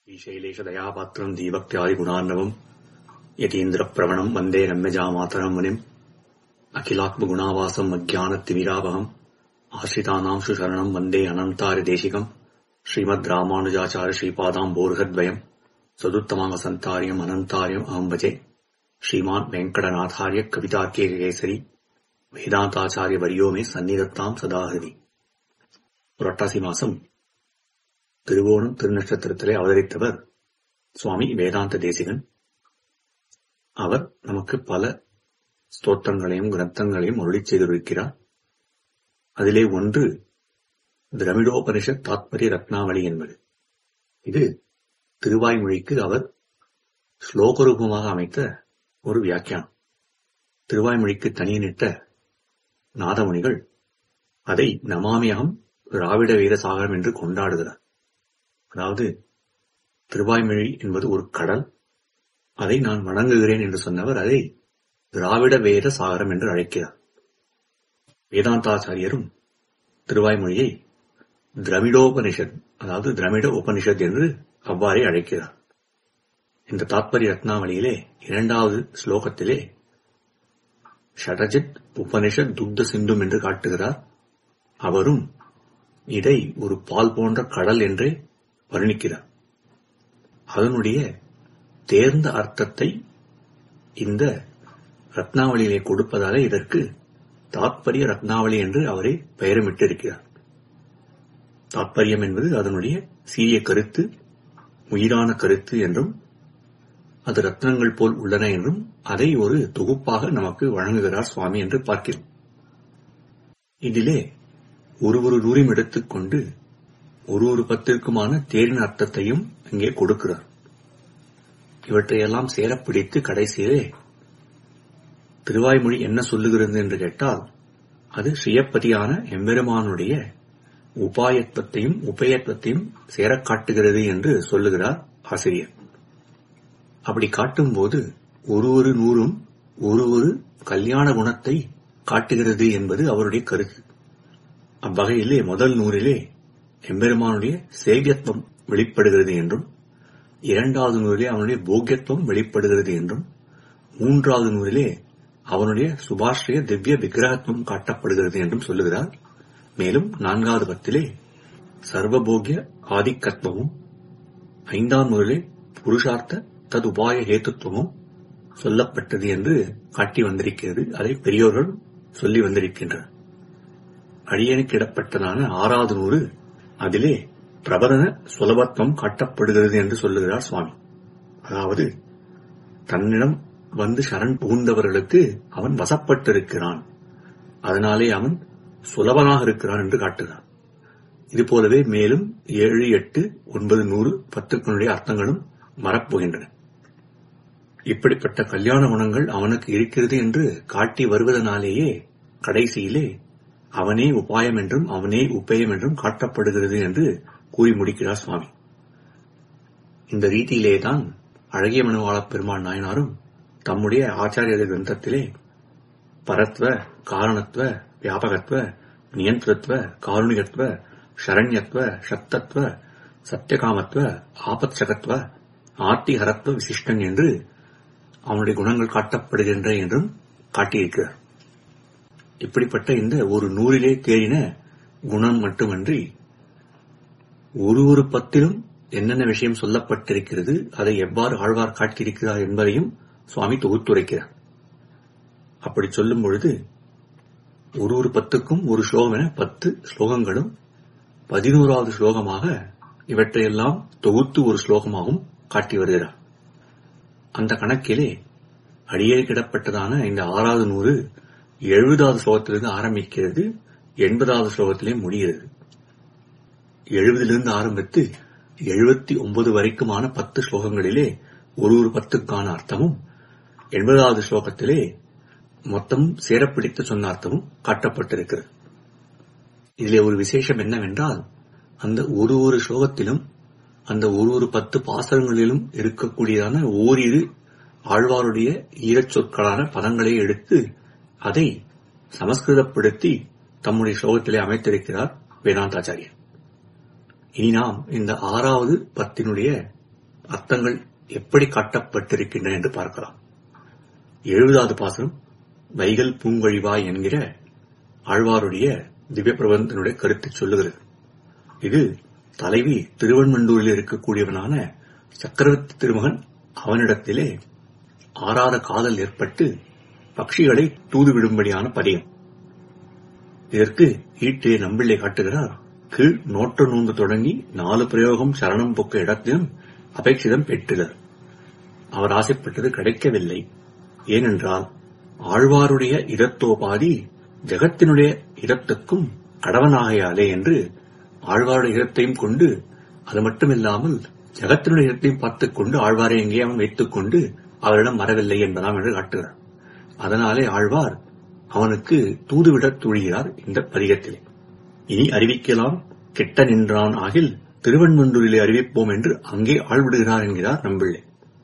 श्रीशैलेशदयापात्रम् दीभक्त्यादिगुणार्णवम् यतीन्द्रप्रवणम् वन्दे रम्यजामातरम् मुनिम् अखिलात्मगुणावासम् अज्ञानतिमिरावहम् आश्रितानाम् सुशरणम् वन्दे अनन्तार्यदेशिकम् श्रीमद् रामानुजाचार्य श्रीपादाम्बोर्हद्वयम् सदुत्तमाङ्गसन्तार्यम् अनन्तार्यम् अहम् भजे श्रीमान् वेङ्कटनाथार्य कवितार्केकेसरी வேதாந்தாச்சாரிய மே சந்நிதத்தாம் சதாஹதி புரட்டாசி மாசம் திருவோணம் திருநட்சத்திரத்திலே அவதரித்தவர் சுவாமி வேதாந்த தேசிகன் அவர் நமக்கு பல ஸ்தோத்திரங்களையும் கிரந்தங்களையும் அருளிச் செய்திருக்கிறார் அதிலே ஒன்று திரமிடோபனிஷத் தாத்பரிய ரத்னாவளி என்பது இது திருவாய்மொழிக்கு அவர் ஸ்லோகரூபமாக அமைத்த ஒரு வியாக்கியானம் திருவாய்மொழிக்கு தனியனிட்ட நாதமுனிகள் அதை நமாமியகம் திராவிட வீரசாகரம் என்று கொண்டாடுகிறார் அதாவது திருவாய்மொழி என்பது ஒரு கடல் அதை நான் வணங்குகிறேன் என்று சொன்னவர் அதை திராவிட வேத சாகரம் என்று அழைக்கிறார் வேதாந்தாச்சாரியரும் திருவாய்மொழியை திரமிடோபனிஷத் அதாவது திரமிட உபனிஷத் என்று அவ்வாறே அழைக்கிறார் இந்த தாத்பரிய ரத்னாவளியிலே இரண்டாவது ஸ்லோகத்திலே ஷடஜித் உபனிஷத் துக்த சிந்தும் என்று காட்டுகிறார் அவரும் இதை ஒரு பால் போன்ற கடல் என்றே வர்ணிக்கிறார் அதனுடைய தேர்ந்த அர்த்தத்தை இந்த ரத்னாவளியிலே கொடுப்பதாலே இதற்கு தாத்பரிய ரத்னாவளி என்று அவரே பெயரமிட்டிருக்கிறார் தாத்பரியம் என்பது அதனுடைய சீரிய கருத்து உயிரான கருத்து என்றும் அது ரத்னங்கள் போல் உள்ளன என்றும் அதை ஒரு தொகுப்பாக நமக்கு வழங்குகிறார் சுவாமி என்று பார்க்கிறோம் இதிலே ஒரு ஒரு நூறியும் எடுத்துக்கொண்டு ஒரு ஒரு பத்திற்குமான தேரின் அர்த்தத்தையும் இங்கே கொடுக்கிறார் இவற்றையெல்லாம் சேரப்பிடித்து கடைசியிலே திருவாய்மொழி என்ன சொல்லுகிறது என்று கேட்டால் அது சுயப்பதியான எம்பெருமானுடைய உபாயத்வத்தையும் உபயத்வத்தையும் சேரக் காட்டுகிறது என்று சொல்லுகிறார் ஆசிரியர் அப்படி காட்டும்போது ஒரு ஒரு நூறும் ஒரு ஒரு கல்யாண குணத்தை காட்டுகிறது என்பது அவருடைய கருத்து அவ்வகையிலே முதல் நூறிலே எம்பெருமானுடைய சேவியத்துவம் வெளிப்படுகிறது என்றும் இரண்டாவது நூறிலே அவனுடைய போக்கியத்துவம் வெளிப்படுகிறது என்றும் மூன்றாவது நூறிலே அவனுடைய சுபாஷ்ரிய திவ்ய விக்கிரகத்துவம் காட்டப்படுகிறது என்றும் சொல்லுகிறார் மேலும் நான்காவது பத்திலே சர்வபோகிய ஆதிக்கத்துவமும் ஐந்தாம் நூறிலே புருஷார்த்த தது உபாய ஹேத்துவமும் சொல்லப்பட்டது என்று காட்டி வந்திருக்கிறது அதை பெரியோர்கள் சொல்லி வந்திருக்கின்றனர் அடியனுக்கிடப்பட்டதான ஆறாவது நூறு அதிலே பிரபலன சுலபத்துவம் காட்டப்படுகிறது என்று சொல்லுகிறார் சுவாமி அதாவது தன்னிடம் வந்து சரண் புகுந்தவர்களுக்கு அவன் வசப்பட்டிருக்கிறான் அதனாலே அவன் சுலபனாக இருக்கிறான் என்று காட்டுகிறான் இது போலவே மேலும் ஏழு எட்டு ஒன்பது நூறு பத்துக்களுடைய அர்த்தங்களும் மறப்போகின்றன இப்படிப்பட்ட கல்யாண குணங்கள் அவனுக்கு இருக்கிறது என்று காட்டி வருவதனாலேயே கடைசியிலே அவனே உபாயம் என்றும் அவனே உப்பயம் என்றும் காட்டப்படுகிறது என்று கூறி முடிக்கிறார் சுவாமி இந்த ரீதியிலேதான் அழகிய மனுவாள பெருமாள் நாயனாரும் தம்முடைய ஆச்சாரிய கிரந்தத்திலே பரத்வ காரணத்துவ வியாபகத்துவ நியந்திரத்துவ காருணிகத்துவ சரண்யத்துவ சக்தத்துவ சத்தியகாமத்துவ ஆபத்சகத்துவ ஆர்த்திஹரத்துவ விசிஷ்டன் என்று அவனுடைய குணங்கள் காட்டப்படுகின்ற என்றும் காட்டியிருக்கிறார் இப்படிப்பட்ட இந்த ஒரு நூறிலே தேறின குணம் மட்டுமன்றி ஒரு ஒரு பத்திலும் என்னென்ன விஷயம் சொல்லப்பட்டிருக்கிறது அதை எவ்வாறு ஆழ்வார் காட்டியிருக்கிறார் என்பதையும் சுவாமி தொகுத்துரைக்கிறார் அப்படி சொல்லும் பொழுது ஒரு ஒரு பத்துக்கும் ஒரு ஸ்லோகம் என பத்து ஸ்லோகங்களும் பதினோராவது ஸ்லோகமாக இவற்றையெல்லாம் தொகுத்து ஒரு ஸ்லோகமாகவும் காட்டி வருகிறார் அந்த கணக்கிலே அடியே கிடப்பட்டதான இந்த ஆறாவது நூறு எழுபதாவது ஸ்லோகத்திலிருந்து ஆரம்பிக்கிறது எண்பதாவது ஸ்லோகத்திலே முடிகிறது எழுபதிலிருந்து ஆரம்பித்து எழுபத்தி ஒன்பது வரைக்குமான பத்து ஸ்லோகங்களிலே ஒரு ஒரு பத்துக்கான அர்த்தமும் எண்பதாவது ஸ்லோகத்திலே மொத்தம் சேரப்பிடித்து சொன்ன அர்த்தமும் காட்டப்பட்டிருக்கிறது இதிலே ஒரு விசேஷம் என்னவென்றால் அந்த ஒரு ஒரு ஸ்லோகத்திலும் அந்த ஒரு ஒரு பத்து பாசனங்களிலும் இருக்கக்கூடியதான ஓரிரு ஆழ்வாருடைய ஈரச் சொற்களான பதங்களை எடுத்து அதை சமஸ்கிருதப்படுத்தி தம்முடைய ஸ்லோகத்திலே அமைத்திருக்கிறார் வேதாந்தாச்சாரியர் இனி நாம் இந்த ஆறாவது பத்தினுடைய அர்த்தங்கள் எப்படி காட்டப்பட்டிருக்கின்றன என்று பார்க்கலாம் எழுபதாவது பாசனம் வைகல் பூங்கழிவாய் என்கிற ஆழ்வாருடைய திவ்ய பிரபந்தனுடைய கருத்தை சொல்லுகிறது இது தலைவி திருவன்மண்டூரில் இருக்கக்கூடியவனான சக்கரவர்த்தி திருமகன் அவனிடத்திலே ஆறாத காதல் ஏற்பட்டு பட்சிகளை தூதுவிடும்படியான பதியம் இதற்கு ஈட்டே நம்பிள்ளை காட்டுகிறார் கீழ் நோட்ட நூந்து தொடங்கி நாலு பிரயோகம் சரணம் பொக்க இடத்திலும் அபேட்சிதம் பெற்றிலர் அவர் ஆசைப்பட்டது கிடைக்கவில்லை ஏனென்றால் ஆழ்வாருடைய இடத்தோபாதி ஜெகத்தினுடைய இடத்துக்கும் கடவனாகையாலே என்று ஆழ்வாருடைய இடத்தையும் கொண்டு அது மட்டுமில்லாமல் ஜெகத்தினுடைய இடத்தையும் பார்த்துக் கொண்டு ஆழ்வாரை எங்கே அவன் வைத்துக் கொண்டு அவரிடம் வரவில்லை என்பதாம் என்று காட்டுகிறார் அதனாலே ஆழ்வார் அவனுக்கு தூதுவிடத் துழிகிறார் இந்த பதிகத்திலே இனி அறிவிக்கலாம் கெட்ட நின்றான் ஆகில் திருவன்மண்டூரிலே அறிவிப்போம் என்று அங்கே ஆழ்விடுகிறார் என்கிறார் நம்பிள்ளை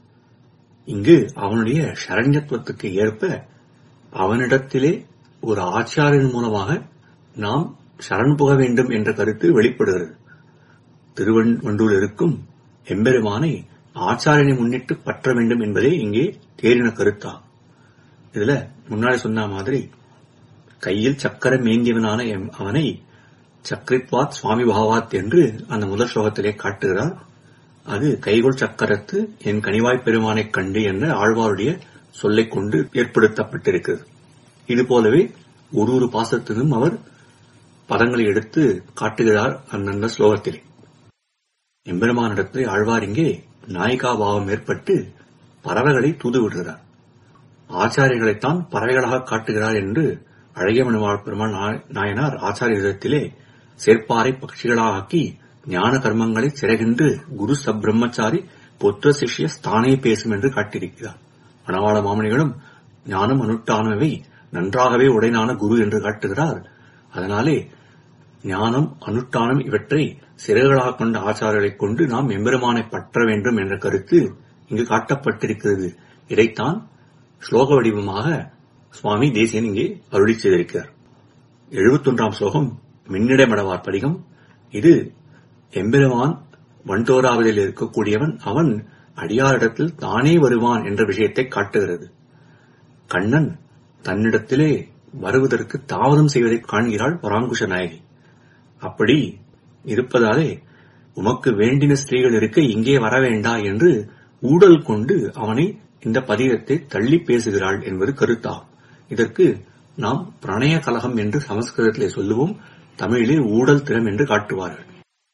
இங்கு அவனுடைய சரண்யத்துவத்துக்கு ஏற்ப அவனிடத்திலே ஒரு ஆச்சாரியன் மூலமாக நாம் சரண் புக வேண்டும் என்ற கருத்து வெளிப்படுகிறது திருவன்வண்டூர் இருக்கும் எம்பெருமானை ஆச்சாரியனை முன்னிட்டு பற்ற வேண்டும் என்பதே இங்கே தேறின கருத்தா இதுல முன்னாடி சொன்ன மாதிரி கையில் சக்கரம் ஏந்தியவனான எம்- அவனை சக்ரித்வாத் சுவாமி பாவாத் என்று அந்த முதல் ஸ்லோகத்திலே காட்டுகிறார் அது கைகொள் சக்கரத்து என் கனிவாய்ப் பெருமானைக் கண்டு என்ற ஆழ்வாருடைய சொல்லைக் கொண்டு ஏற்படுத்தப்பட்டிருக்கிறது இது போலவே ஒரு ஒரு பாசத்திலும் அவர் பதங்களை எடுத்து காட்டுகிறார் அந்தந்த ஸ்லோகத்திலே எம்பெருமானிடத்திலே ஆழ்வார் இங்கே நாயிகா பாவம் ஏற்பட்டு பறவைகளை தூது விடுகிறார் ஆச்சாரியர்களைத்தான் பறவைகளாக காட்டுகிறார் என்று அழகிய மனுவாழ் பெருமாள் நாய- நாயனார் ஆச்சாரியத்திலே சேர்ப்பாரை பட்சிகளாக ஆக்கி ஞான கர்மங்களை சிறகின்று குரு சப்ரம்மச்சாரி புத்திர சிஷ்ய ஸ்தானே பேசும் என்று காட்டியிருக்கிறார் மணவாள மாமனிகளும் ஞானம் அனுட்டானவை நன்றாகவே உடைனான குரு என்று காட்டுகிறார் அதனாலே ஞானம் அனுஷ்டானம் இவற்றை சிறகுகளாக கொண்ட ஆச்சாரங்களைக் கொண்டு நாம் எம்பெருமானை பற்ற வேண்டும் என்ற கருத்து இங்கு காட்டப்பட்டிருக்கிறது இதைத்தான் ஸ்லோக வடிவமாக சுவாமி தேசியன் இங்கே அருளி செய்திருக்கிறார் எழுபத்தொன்றாம் ஸ்லோகம் மின்னிடை மடவார் பதிகம் இது எம்பெருமான் வண்டோராவதில் இருக்கக்கூடியவன் அவன் அடியாரிடத்தில் தானே வருவான் என்ற விஷயத்தை காட்டுகிறது கண்ணன் தன்னிடத்திலே வருவதற்கு தாமதம் செய்வதை காண்கிறாள் பராங்குஷ நாயகி அப்படி இருப்பதாலே உமக்கு வேண்டின ஸ்திரீகள் இருக்க இங்கே வர வேண்டா என்று ஊடல் கொண்டு அவனை இந்த பதிகத்தை தள்ளி பேசுகிறாள் என்பது கருத்தாகும் இதற்கு நாம் பிரணய கலகம் என்று சமஸ்கிருதத்திலே சொல்லுவோம் தமிழிலே ஊடல் திறம் என்று காட்டுவார்கள்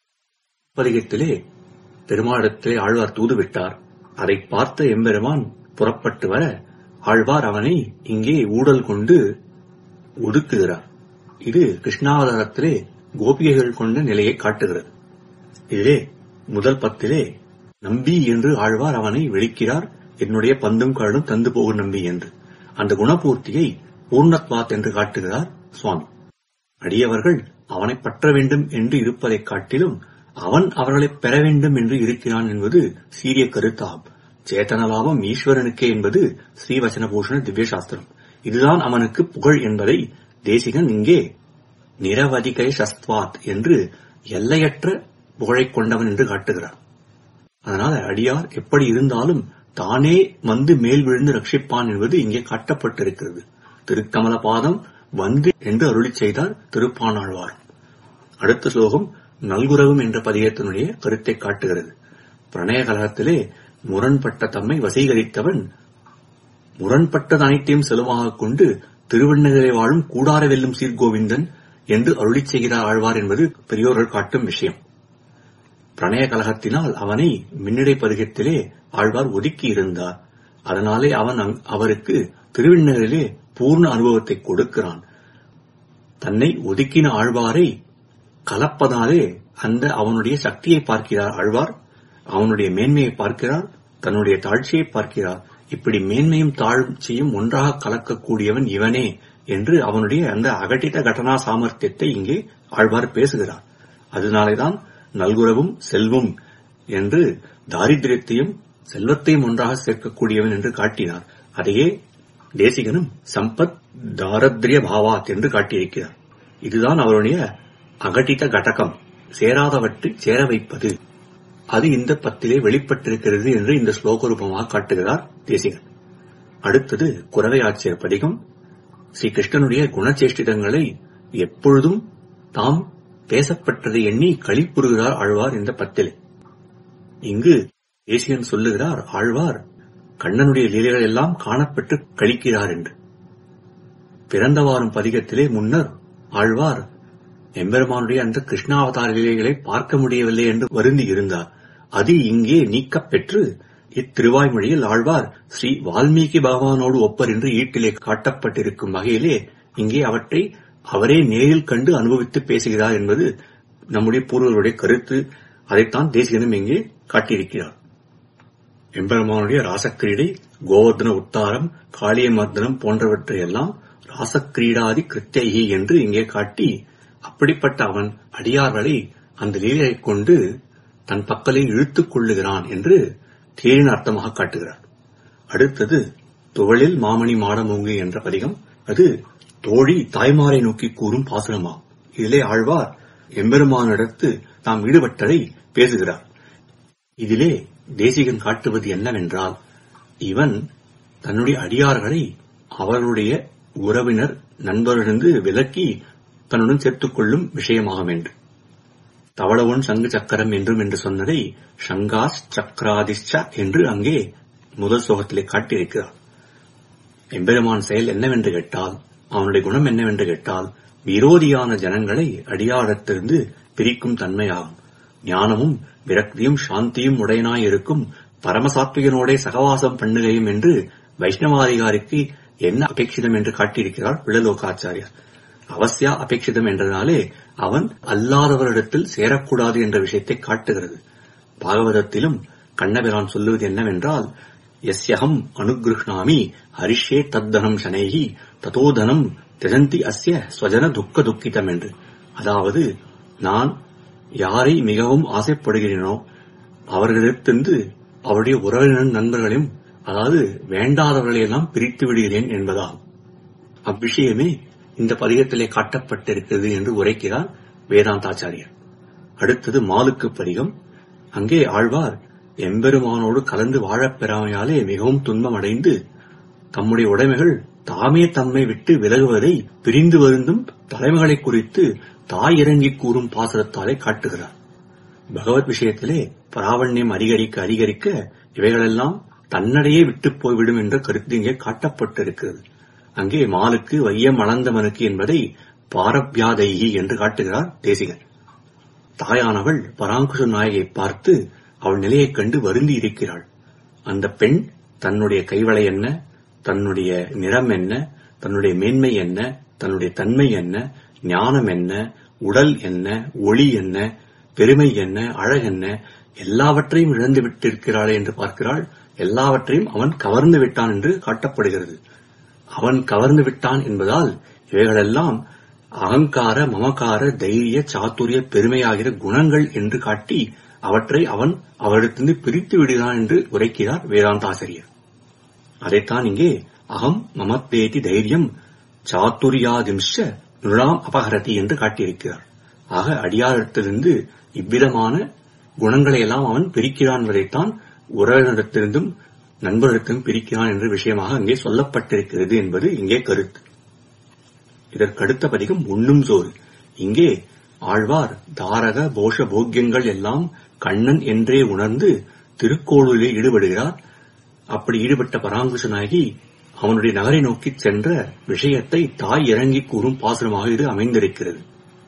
பதிகத்திலே பெருமாளிடத்திலே ஆழ்வார் தூதுவிட்டார் அதை பார்த்த எம்பெருமான் புறப்பட்டு வர ஆழ்வார் அவனை இங்கே ஊடல் கொண்டு ஒதுக்குகிறார் இது கிருஷ்ணாவதாரத்திலே கோபிகைகள் கொண்ட நிலையை காட்டுகிறது இதிலே முதல் பத்திலே நம்பி என்று ஆழ்வார் அவனை விழிக்கிறார் என்னுடைய பந்தும் கரடும் தந்து போகும் நம்பி என்று அந்த குணபூர்த்தியை பூர்ணத்வாத் என்று காட்டுகிறார் சுவாமி அடியவர்கள் அவனை பற்ற வேண்டும் என்று இருப்பதைக் காட்டிலும் அவன் அவர்களைப் பெற வேண்டும் என்று இருக்கிறான் என்பது சீரிய கருத்தாகும் சேத்தனலாபம் ஈஸ்வரனுக்கே என்பது ஸ்ரீவசனபூஷண திவ்ய சாஸ்திரம் இதுதான் அவனுக்கு புகழ் என்பதை தேசிகன் இங்கே நிரவதிகை சஸ்துவாத் என்று எல்லையற்ற புகழைக் கொண்டவன் என்று காட்டுகிறார் அதனால அடியார் எப்படி இருந்தாலும் தானே வந்து மேல் விழுந்து ரட்சிப்பான் என்பது இங்கே காட்டப்பட்டிருக்கிறது திருக்கமல பாதம் வந்து என்று அருளிச் செய்தார் திருப்பானாழ்வார் அடுத்த ஸ்லோகம் நல்குரவும் என்ற பதிகத்தினுடைய கருத்தை காட்டுகிறது பிரணய கலகத்திலே முரண்பட்ட தம்மை வசீகரித்தவன் முரண்பட்டது அனைத்தையும் செலவாகக் கொண்டு திருவண்ணகரை வாழும் கூடார வெல்லும் சீர்கோவிந்தன் என்று அருளிச் செய்கிறார் ஆழ்வார் என்பது பெரியோர்கள் காட்டும் விஷயம் பிரணய கலகத்தினால் அவனை மின்னிடை பதிகத்திலே ஆழ்வார் ஒதுக்கி இருந்தார் அதனாலே அவன் அங்- அவருக்கு திருவிண்ணகரிலே பூர்ண அனுபவத்தை கொடுக்கிறான் தன்னை ஒதுக்கின ஆழ்வாரை கலப்பதாலே அந்த அவனுடைய சக்தியை பார்க்கிறார் ஆழ்வார் அவனுடைய மேன்மையை பார்க்கிறார் தன்னுடைய தாழ்ச்சியை பார்க்கிறார் இப்படி மேன்மையும் தாழ்ச்சியும் ஒன்றாக கலக்கக்கூடியவன் இவனே என்று அவனுடைய அந்த அகட்டித கடனா சாமர்த்தியத்தை இங்கே ஆழ்வார் பேசுகிறார் அதனாலேதான் நல்குறவும் செல்வம் என்று தாரித்திரியத்தையும் செல்வத்தையும் ஒன்றாக சேர்க்கக்கூடியவன் என்று காட்டினார் அதையே தேசிகனும் சம்பத் தாரத்ரிய பாவாத் என்று காட்டியிருக்கிறார் இதுதான் அவருடைய அகட்டித கடகம் சேராதவற்றை சேர வைப்பது அது இந்த பத்திலே வெளிப்பட்டிருக்கிறது என்று இந்த ஸ்லோக ரூபமாக காட்டுகிறார் தேசிகன் அடுத்தது குறவை ஆட்சியர் பதிகம் ஸ்ரீ கிருஷ்ணனுடைய குணச்சேஷ்டிதங்களை எப்பொழுதும் தாம் பேசப்பட்டதை எண்ணி களிப்புறுகிறார் ஆழ்வார் இந்த பத்திலே இங்கு தேசிகன் சொல்லுகிறார் ஆழ்வார் கண்ணனுடைய லீலைகள் எல்லாம் காணப்பட்டு கழிக்கிறார் என்று பிறந்த வாரம் பதிகத்திலே முன்னர் ஆழ்வார் எம்பெருமானுடைய அந்த கிருஷ்ணாவதார லீலைகளை பார்க்க முடியவில்லை என்று வருந்தி இருந்தார் அது இங்கே நீக்கப் பெற்று இத்திருவாய்மொழியில் ஆழ்வார் ஸ்ரீ வால்மீகி பகவானோடு ஒப்பர் என்று ஈட்டிலே காட்டப்பட்டிருக்கும் வகையிலே இங்கே அவற்றை அவரே நேரில் கண்டு அனுபவித்து பேசுகிறார் என்பது நம்முடைய பூர்வர்களுடைய கருத்து அதைத்தான் தேசிகனும் இங்கே காட்டியிருக்கிறார் எம்பெருமானுடைய ராசக்கிரீடை கோவர்தன உத்தாரம் காளியமர்தனம் போன்றவற்றையெல்லாம் ராசக்கிரீடாதி கிருத்தியகி என்று இங்கே காட்டி அப்படிப்பட்ட அவன் அடியார்களை அந்த லீலையைக் கொண்டு தன் பக்கலை இழுத்துக் கொள்ளுகிறான் என்று தேரின் அர்த்தமாக காட்டுகிறார் அடுத்தது துவளில் மாமணி மாடமூங்கு என்ற பதிகம் அது தோழி தாய்மாரை நோக்கி கூறும் பாசுரமாகும் இதிலே ஆழ்வார் எம்பெருமானிடத்து தாம் ஈடுபட்டதை பேசுகிறார் இதிலே தேசிகன் காட்டுவது என்னவென்றால் இவன் தன்னுடைய அடியார்களை அவர்களுடைய உறவினர் நண்பரிலிருந்து விலக்கி தன்னுடன் சேர்த்துக் கொள்ளும் விஷயமாகும் என்று தவளவன் சங்கு சக்கரம் என்றும் என்று சொன்னதை சங்காஸ் சக்கராதிஷ்ச என்று அங்கே முதல் சோகத்திலே காட்டியிருக்கிறார் எம்பெருமான் செயல் என்னவென்று கேட்டால் அவனுடைய குணம் என்னவென்று கேட்டால் விரோதியான ஜனங்களை அடியாரத்திலிருந்து பிரிக்கும் தன்மையாகும் ஞானமும் விரக்தியும் சாந்தியும் உடையனாய் இருக்கும் பரமசாத்விகனோடே சகவாசம் பண்ணுகையும் என்று வைஷ்ணவாதிகாரிக்கு என்ன அபேட்சிதம் என்று காட்டியிருக்கிறார் பிள்ளலோகாச்சாரியார் அவசியா அபேட்சிதம் என்றனாலே அவன் அல்லாதவரிடத்தில் சேரக்கூடாது என்ற விஷயத்தை காட்டுகிறது பாகவதத்திலும் கண்ணபிரான் சொல்லுவது என்னவென்றால் எஸ்யகம் அனுகிருஷ்ணாமி ஹரிஷே தத்தனம் சனேகி ததோதனம் திரந்தி அஸ்ய ஸ்வஜன துக்க துக்கிதம் என்று அதாவது நான் யாரை மிகவும் ஆசைப்படுகிறேனோ அவர்களிடத்திலிருந்து அவருடைய உறவினர் நண்பர்களையும் அதாவது வேண்டாதவர்களையெல்லாம் பிரித்து விடுகிறேன் என்பதாகும் அவ்விஷயமே இந்த பதிகத்திலே காட்டப்பட்டிருக்கிறது என்று உரைக்கிறார் வேதாந்தாச்சாரியர் அடுத்தது மாலுக்கு பதிகம் அங்கே ஆழ்வார் எம்பெருமானோடு கலந்து வாழப் பெறாமையாலே மிகவும் துன்பம் அடைந்து தம்முடைய உடைமைகள் தாமே தம்மை விட்டு விலகுவதை பிரிந்து வருந்தும் தலைமைகளை குறித்து தாய் இறங்கி கூறும் பாசுரத்தாலே காட்டுகிறார் பகவத் விஷயத்திலே பராவண்யம் அதிகரிக்க அதிகரிக்க இவைகளெல்லாம் தன்னடையே விட்டுப் போய்விடும் என்ற கருத்து இங்கே காட்டப்பட்டிருக்கிறது அங்கே மாலுக்கு வையம் அளந்தவனுக்கு என்பதை பாரப்யாதைகி என்று காட்டுகிறார் தேசிகன் தாயானவள் பராங்குஷ நாயகை பார்த்து அவள் நிலையைக் கண்டு வருந்தி இருக்கிறாள் அந்த பெண் தன்னுடைய கைவளை என்ன தன்னுடைய நிறம் என்ன தன்னுடைய மேன்மை என்ன தன்னுடைய தன்மை என்ன ஞானம் என்ன உடல் என்ன ஒளி என்ன பெருமை என்ன அழகென்ன எல்லாவற்றையும் இழந்து விட்டிருக்கிறாளே என்று பார்க்கிறாள் எல்லாவற்றையும் அவன் கவர்ந்து விட்டான் என்று காட்டப்படுகிறது அவன் கவர்ந்து விட்டான் என்பதால் இவைகளெல்லாம் அகங்கார மமகார தைரிய சாத்துரிய பெருமையாகிற குணங்கள் என்று காட்டி அவற்றை அவன் அவரிடத்திலிருந்து பிரித்து விடுகிறான் என்று உரைக்கிறார் வேதாந்தாசிரியர் அதைத்தான் இங்கே அகம் மமத்தேதி தைரியம் சாத்துரியாதிம்ஷ நுழாம் அபகரதி என்று காட்டியிருக்கிறார் ஆக அடியாரிடத்திலிருந்து இவ்விதமான குணங்களை எல்லாம் அவன் பிரிக்கிறான் என்பதைத்தான் உறவினரிடத்திலிருந்தும் நண்பரிடத்திலும் பிரிக்கிறான் என்ற விஷயமாக அங்கே சொல்லப்பட்டிருக்கிறது என்பது இங்கே கருத்து இதற்கடுத்த பதிகம் உண்ணும் சோறு இங்கே ஆழ்வார் தாரக போஷ போக்கியங்கள் எல்லாம் கண்ணன் என்றே உணர்ந்து திருக்கோளிலே ஈடுபடுகிறார் அப்படி ஈடுபட்ட பராங்குஷ நாயகி அவனுடைய நகரை நோக்கிச் சென்ற விஷயத்தை தாய் இறங்கி கூறும் பாசுரமாக இது அமைந்திருக்கிறது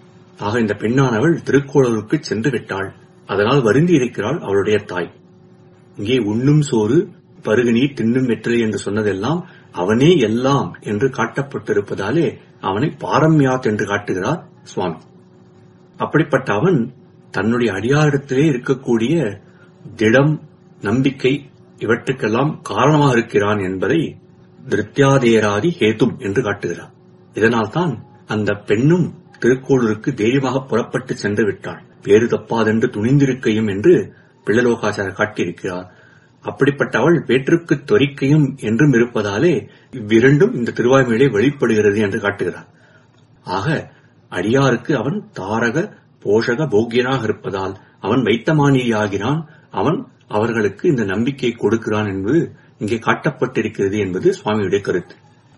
ஆக இந்த பெண்ணானவள் திருக்கோளூருக்கு சென்று விட்டாள் அதனால் வருந்தி இருக்கிறாள் அவளுடைய தாய் இங்கே உண்ணும் சோறு பருகு நீர் தின்னும் வெற்றிலை என்று சொன்னதெல்லாம் அவனே எல்லாம் என்று காட்டப்பட்டிருப்பதாலே அவனை பாரம்யாத் என்று காட்டுகிறார் சுவாமி அப்படிப்பட்ட அவன் தன்னுடைய அடியாரிடத்திலே இருக்கக்கூடிய திடம் நம்பிக்கை இவற்றுக்கெல்லாம் காரணமாக இருக்கிறான் என்பதை திருத்தியாதேராதி ஹேதும் என்று காட்டுகிறார் இதனால்தான் அந்த பெண்ணும் திருக்கோளூருக்கு தைரியமாக புறப்பட்டு சென்று விட்டாள் வேறு தப்பாதென்று துணிந்திருக்கையும் என்று பிள்ளலோகாச்சார காட்டியிருக்கிறார் அப்படிப்பட்ட அவள் பேற்றுக்கு தொரிக்கையும் என்றும் இருப்பதாலே இவ்விரண்டும் இந்த திருவாய்மையிலே வெளிப்படுகிறது என்று காட்டுகிறார் ஆக அடியாருக்கு அவன் தாரக போஷக போக்கியனாக இருப்பதால் அவன் வைத்தமானியாகிறான் அவன் அவர்களுக்கு இந்த நம்பிக்கையை கொடுக்கிறான் என்பது இங்கே காட்டப்பட்டிருக்கிறது என்பது சுவாமியுடைய கருத்து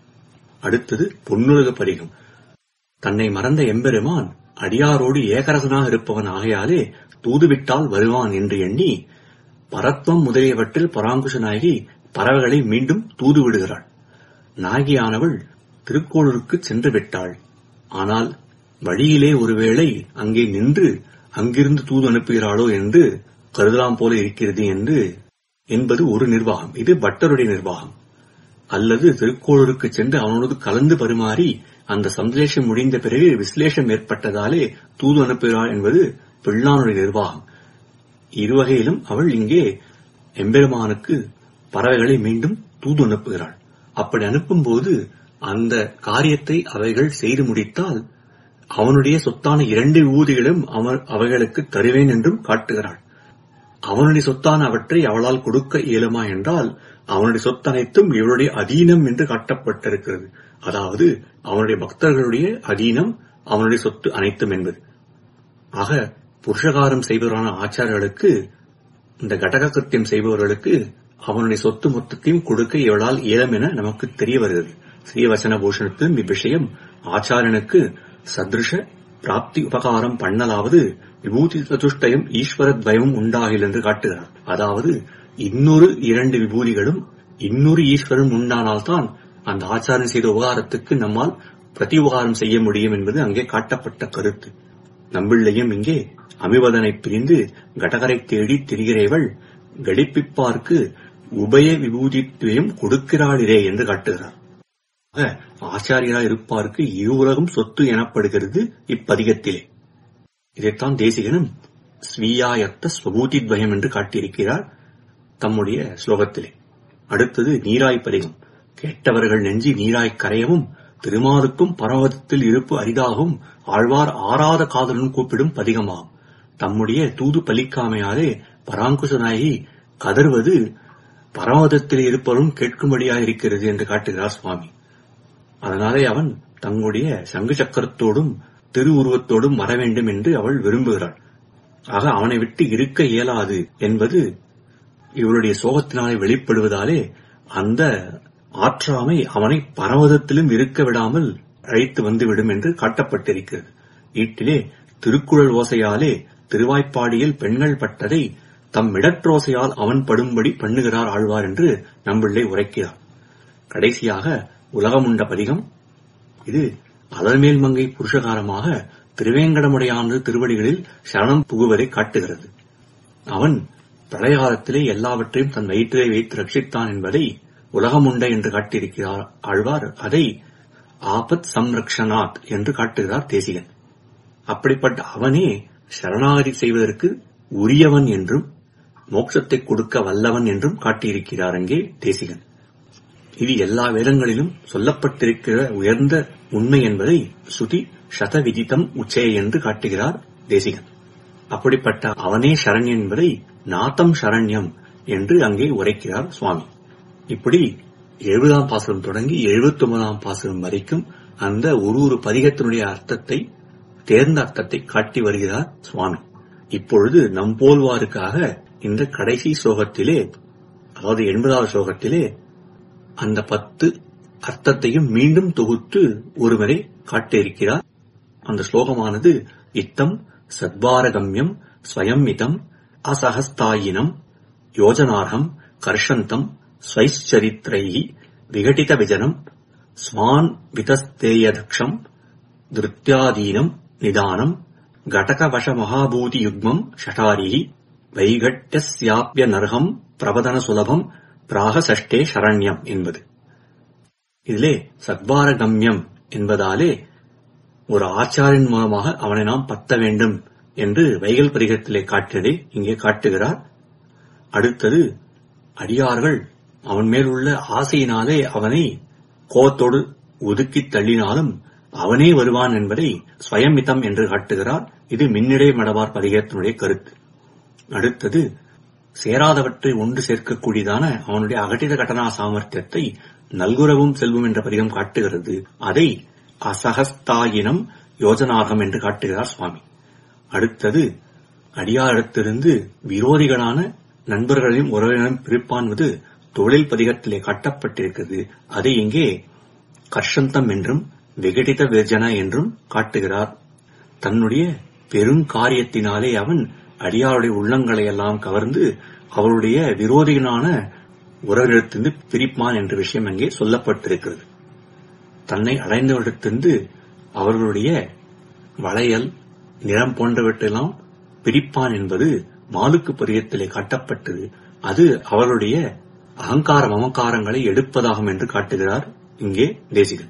அடுத்தது பொன்னுலக பரிகம் தன்னை மறந்த எம்பெருமான் அடியாரோடு ஏகரசனாக இருப்பவன் ஆகையாலே தூதுவிட்டால் வருவான் என்று எண்ணி பரத்வம் முதலியவற்றில் பராங்குஷனாகி பறவைகளை மீண்டும் தூது விடுகிறாள் நாகியானவள் திருக்கோளூருக்கு சென்று விட்டாள் ஆனால் வழியிலே ஒருவேளை அங்கே நின்று அங்கிருந்து தூது அனுப்புகிறாளோ என்று கருதலாம் போல இருக்கிறது என்று என்பது ஒரு நிர்வாகம் இது பட்டருடைய நிர்வாகம் அல்லது திருக்கோளூருக்கு சென்று அவனோடு கலந்து பரிமாறி அந்த சந்தேஷம் முடிந்த பிறகு விஸ்லேஷம் ஏற்பட்டதாலே தூது அனுப்புகிறாள் என்பது பிள்ளானுடைய நிர்வாகம் இருவகையிலும் அவள் இங்கே எம்பெருமானுக்கு பறவைகளை மீண்டும் தூது அனுப்புகிறாள் அப்படி அனுப்பும்போது அந்த காரியத்தை அவைகள் செய்து முடித்தால் அவனுடைய சொத்தான இரண்டு ஊதிகளும் அவன் அவைகளுக்கு தருவேன் என்றும் காட்டுகிறாள் அவனுடைய சொத்தான அவற்றை அவளால் கொடுக்க இயலுமா என்றால் அவனுடைய சொத்து அனைத்தும் இவளுடைய அதீனம் என்று காட்டப்பட்டிருக்கிறது அதாவது அவனுடைய பக்தர்களுடைய அதீனம் அவனுடைய சொத்து அனைத்தும் என்பது ஆக புருஷகாரம் செய்பவரான ஆச்சாரியர்களுக்கு இந்த கடக கிருத்தியம் செய்பவர்களுக்கு அவனுடைய சொத்து மொத்தத்தையும் கொடுக்க இவளால் இயலும் என நமக்கு தெரிய வருகிறது ஸ்ரீவசன பூஷணத்தின் இவ்விஷயம் ஆச்சாரியனுக்கு சத்ருஷ பிராப்தி உபகாரம் பண்ணலாவது விபூதி சதுஷ்டயம் ஈஸ்வர துவயமும் உண்டாகில் என்று காட்டுகிறார் அதாவது இன்னொரு இரண்டு விபூதிகளும் இன்னொரு ஈஸ்வரன் உண்டானால்தான் அந்த ஆச்சாரன் செய்த உபகாரத்துக்கு நம்மால் பிரதி உபகாரம் செய்ய முடியும் என்பது அங்கே காட்டப்பட்ட கருத்து நம்பிள்ளையும் இங்கே அமிவதனை பிரிந்து கடகரை தேடி திரிகிறவள் கடிப்பிப்பார்க்கு உபய விபூதித்துவம் கொடுக்கிறாளிரே என்று காட்டுகிறார் ஆக, ஆச்சாரியராய் இருப்பாருக்கு இருவுலகம் சொத்து எனப்படுகிறது இப்பதிகத்திலே இதைத்தான் தேசிகனும் ஸ்வீயாயத்த ஸ்வபூதித்வயம் என்று காட்டியிருக்கிறார் தம்முடைய ஸ்லோகத்திலே அடுத்தது நீராய் பதிகம் கேட்டவர்கள் நெஞ்சி நீராய் கரையவும் திருமாலுக்கும் பரவதத்தில் இருப்பு அரிதாகவும் ஆழ்வார் ஆறாத காதலுடன் கூப்பிடும் பதிகமாகும் தம்முடைய தூது பலிக்காமையாலே பராங்குசனாகி கதறுவது பரமதத்தில் இருப்பவரும் கேட்கும்படியாயிருக்கிறது என்று காட்டுகிறார் சுவாமி அதனாலே அவன் தங்களுடைய சங்கு சக்கரத்தோடும் திருவுருவத்தோடும் வர வேண்டும் என்று அவள் விரும்புகிறாள் ஆக அவனை விட்டு இருக்க இயலாது என்பது இவருடைய சோகத்தினாலே வெளிப்படுவதாலே அந்த ஆற்றாமை அவனை பரவதத்திலும் இருக்க விடாமல் அழைத்து வந்துவிடும் என்று காட்டப்பட்டிருக்கிறது வீட்டிலே திருக்குறள் ஓசையாலே திருவாய்ப்பாடியில் பெண்கள் பட்டதை தம் மிடற்றோசையால் அவன் படும்படி பண்ணுகிறார் ஆழ்வார் என்று நம்பிள்ளை உரைக்கிறார் கடைசியாக உலகமுண்ட பதிகம் இது அலர்மேல் மங்கை புருஷகாரமாக திருவேங்கடமுடையானது திருவடிகளில் சரணம் புகுவதை காட்டுகிறது அவன் பிரளய காலத்திலே எல்லாவற்றையும் தன் வயிற்றிலே வைத்து ரட்சித்தான் என்பதை உலகமுண்ட என்று காட்டியிருக்கிறார் ஆழ்வார் அதை ஆபத் சம்ரக்ஷனாத் என்று காட்டுகிறார் தேசிகன் அப்படிப்பட்ட அவனே சரணாகதி செய்வதற்கு உரியவன் என்றும் மோட்சத்தை கொடுக்க வல்லவன் என்றும் காட்டியிருக்கிறார் அங்கே தேசிகன் இது எல்லா வேதங்களிலும் சொல்லப்பட்டிருக்கிற உயர்ந்த உண்மை என்பதை சுதி சதவிதித்தம் உச்சே என்று காட்டுகிறார் தேசிகன் அப்படிப்பட்ட அவனே சரண்யன் என்பதை நாத்தம் சரண்யம் என்று அங்கே உரைக்கிறார் சுவாமி இப்படி எழுபதாம் பாசுரம் தொடங்கி எழுபத்தி ஒன்பதாம் பாசுரம் வரைக்கும் அந்த ஒரு ஒரு பதிகத்தினுடைய அர்த்தத்தை தேர்ந்த அர்த்தத்தை காட்டி வருகிறார் சுவாமி இப்பொழுது நம்போல்வாருக்காக இந்த கடைசி ஸ்லோகத்திலே அதாவது எண்பதாவது ஸ்லோகத்திலே அந்த பத்து அர்த்தத்தையும் மீண்டும் தொகுத்து ஒருவரை காட்டியிருக்கிறார் அந்த ஸ்லோகமானது இத்தம் சத்வாரகம்யம் ஸ்வயம் இதம் அசகஸ்தாயினம் யோஜனார்ஹம் கர்ஷந்தம் ஸ்வைச்சரித்ரை விகடித விஜனம் ஸ்வான் விதஸ்தேயதக்ஷம் திருத்யாதீனம் நிதானம் கடகவச மகாபூதி யுக்மம் ஷடாரி வைகட்யஸ்யாப்ய நர்ஹம் பிரபதன சுலபம் பிராக சஷ்டே சரண்யம் என்பது இதிலே சத்வாரகம்யம் என்பதாலே ஒரு ஆச்சாரின் மூலமாக அவனை நாம் பத்த வேண்டும் என்று வைகல் பதிகத்திலே காட்டியதை இங்கே காட்டுகிறார் அடுத்தது அடியார்கள் அவன் மேல் உள்ள ஆசையினாலே அவனை கோபத்தோடு ஒதுக்கித் தள்ளினாலும் அவனே வருவான் என்பதை ஸ்வயமிதம் என்று காட்டுகிறார் இது மின்னிடை மடவார் பதிகத்தினுடைய கருத்து அடுத்தது சேராதவற்றை ஒன்று சேர்க்கக்கூடியதான அவனுடைய அகட்டித கடனா சாமர்த்தியத்தை நல்குரவும் செல்வம் என்ற பதிகம் காட்டுகிறது அதை அசகஸ்தாயினம் யோஜனாகம் என்று காட்டுகிறார் சுவாமி அடுத்தது அடியாரிடத்திலிருந்து விரோதிகளான நண்பர்களையும் உறவினரையும் பிரிப்பான்வது தொழில் பதிகத்திலே காட்டப்பட்டிருக்கிறது அதை இங்கே கர்ஷந்தம் என்றும் விகடித விர்ஜன என்றும் காட்டுகிறார் தன்னுடைய பெருங்காரியத்தினாலே அவன் அடியாருடைய உள்ளங்களை எல்லாம் கவர்ந்து அவருடைய விரோதிகளான உறவிடத்திலிருந்து பிரிப்பான் என்ற விஷயம் அங்கே சொல்லப்பட்டிருக்கிறது தன்னை அடைந்தவரிடத்திலிருந்து அவர்களுடைய வளையல் நிறம் போன்றவற்றையெல்லாம் பிரிப்பான் என்பது மாலுக்கு பரியத்திலே காட்டப்பட்டது அது அவர்களுடைய அகங்கார மமக்காரங்களை எடுப்பதாகும் என்று காட்டுகிறார் இங்கே தேசிகன்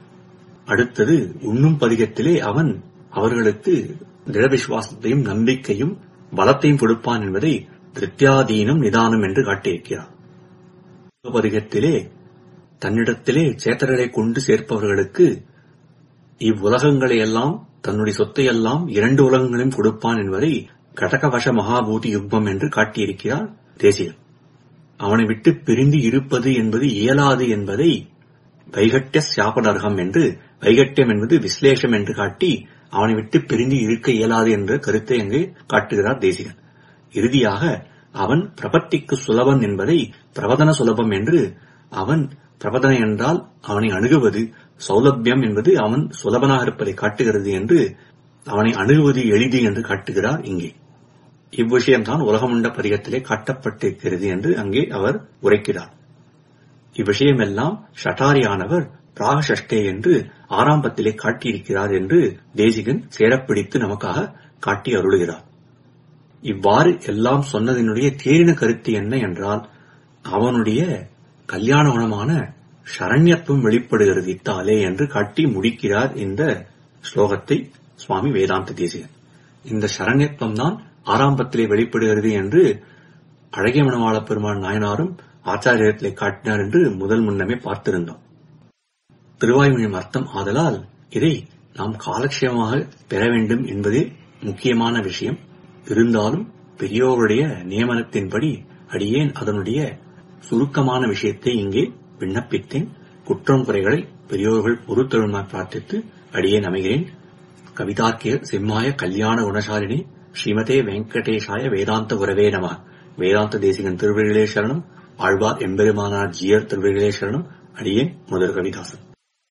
அடுத்தது உண்ணும் பதிகத்திலே அவன் அவர்களுக்கு திடவிசுவாசத்தையும் நம்பிக்கையும் பலத்தையும் கொடுப்பான் என்பதை திருத்தியாதீனம் நிதானம் என்று காட்டியிருக்கிறார் பதிகத்திலே தன்னிடத்திலே சேத்தர்களை கொண்டு சேர்ப்பவர்களுக்கு இவ்வுலகங்களை எல்லாம் தன்னுடைய சொத்தை எல்லாம் இரண்டு உலகங்களையும் கொடுப்பான் என்பதை கடகவச மகாபூதி யுக்மம் என்று காட்டியிருக்கிறார் தேசிகன் அவனை விட்டு பிரிந்து இருப்பது என்பது இயலாது என்பதை வைகட்டிய சாபனர்கம் என்று வைகட்டியம் என்பது விஸ்லேஷம் என்று காட்டி அவனை விட்டு பிரிந்து இருக்க இயலாது என்ற கருத்தை அங்கே காட்டுகிறார் தேசிகன் இறுதியாக அவன் பிரபத்திக்கு சுலபன் என்பதை பிரபதன சுலபம் என்று அவன் பிரபதனை என்றால் அவனை அணுகுவது சௌலபியம் என்பது அவன் சுலபனாக இருப்பதை காட்டுகிறது என்று அவனை அணுகுவது எளிது என்று காட்டுகிறார் இங்கே இவ்விஷயம்தான் உலகமுண்ட பதிகத்திலே காட்டப்பட்டிருக்கிறது என்று அங்கே அவர் உரைக்கிறார் இவ்விஷயமெல்லாம் ஷட்டாரியானவர் பிராகஷஷ்டே என்று ஆரம்பத்திலே காட்டியிருக்கிறார் என்று தேசிகன் சேரப்பிடித்து நமக்காக காட்டி அருளுகிறார் இவ்வாறு எல்லாம் சொன்னதனுடைய தேரின கருத்து என்ன என்றால் அவனுடைய கல்யாண குணமான சரண்யத்துவம் வெளிப்படுகிறது இத்தாலே என்று காட்டி முடிக்கிறார் இந்த ஸ்லோகத்தை சுவாமி வேதாந்த தேசிகன் இந்த சரண்யத்துவம் தான் ஆரம்பத்திலே வெளிப்படுகிறது என்று அழகிய மணவாள பெருமாள் நாயனாரும் ஆச்சாரியத்திலே காட்டினார் என்று முதல் முன்னமே பார்த்திருந்தோம் திருவாய்மொழியின் அர்த்தம் ஆதலால் இதை நாம் காலக்ஷேமமாக பெற வேண்டும் என்பதே முக்கியமான விஷயம் இருந்தாலும் பெரியோருடைய நியமனத்தின்படி அடியேன் அதனுடைய சுருக்கமான விஷயத்தை இங்கே விண்ணப்பித்தேன் குற்றம் குறைகளை பெரியோர்கள் பொறுத்தருமாய் பிரார்த்தித்து அடியேன் அமைகிறேன் கவிதாக்கிய சிம்மாய கல்யாண குணசாலினி ஸ்ரீமதே வெங்கடேஷாய வேதாந்த உறவே நம வேதாந்த தேசிகன் திருவிழிகளே சரணம் ஆழ்வார் எம்பெருமானார் ஜியர் திருவிழிகளே சரணம் அடியேன் முதல் கவிதாசன்